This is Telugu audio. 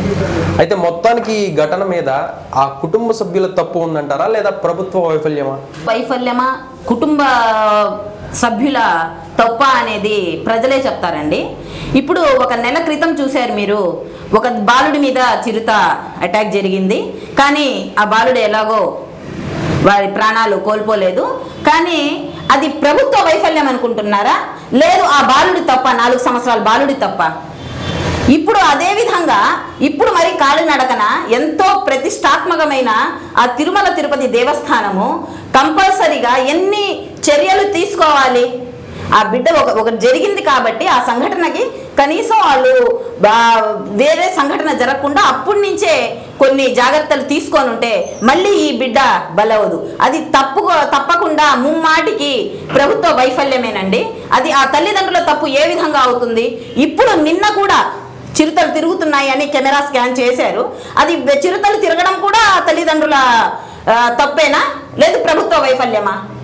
అయితే మొత్తానికి ఈ ఘటన మీద ఆ కుటుంబ సభ్యుల తప్పు ఉందంటారా లేదా ప్రభుత్వ వైఫల్యమా వైఫల్యమా కుటుంబ సభ్యుల తప్ప అనేది ప్రజలే చెప్తారండి ఇప్పుడు ఒక నెల క్రితం చూశారు మీరు ఒక బాలుడి మీద చిరుత అటాక్ జరిగింది కానీ ఆ బాలుడు ఎలాగో వారి ప్రాణాలు కోల్పోలేదు కానీ అది ప్రభుత్వ వైఫల్యం అనుకుంటున్నారా లేదు ఆ బాలుడి తప్ప నాలుగు సంవత్సరాల బాలుడి తప్ప ఇప్పుడు అదే విధంగా ఇప్పుడు మరి కాలినడకన ఎంతో ప్రతిష్టాత్మకమైన ఆ తిరుమల తిరుపతి దేవస్థానము కంపల్సరిగా ఎన్ని చర్యలు తీసుకోవాలి ఆ బిడ్డ ఒక ఒక జరిగింది కాబట్టి ఆ సంఘటనకి కనీసం వాళ్ళు బా- వేరే సంఘటన జరగకుండా అప్పటి నుంచే కొన్ని జాగ్రత్తలు తీసుకొని ఉంటే మళ్ళీ ఈ బిడ్డ బలవదు అది తప్పు తప్పకుండా ముమ్మాటికి ప్రభుత్వ వైఫల్యమేనండి అది ఆ తల్లిదండ్రుల తప్పు ఏ విధంగా అవుతుంది ఇప్పుడు నిన్న కూడా చిరుతలు తిరుగుతున్నాయి అని కెమెరా స్కాన్ చేశారు అది చిరుతలు తిరగడం కూడా తల్లిదండ్రుల ఆ, తప్పేనా లేదు ప్రభుత్వ వైఫల్యమా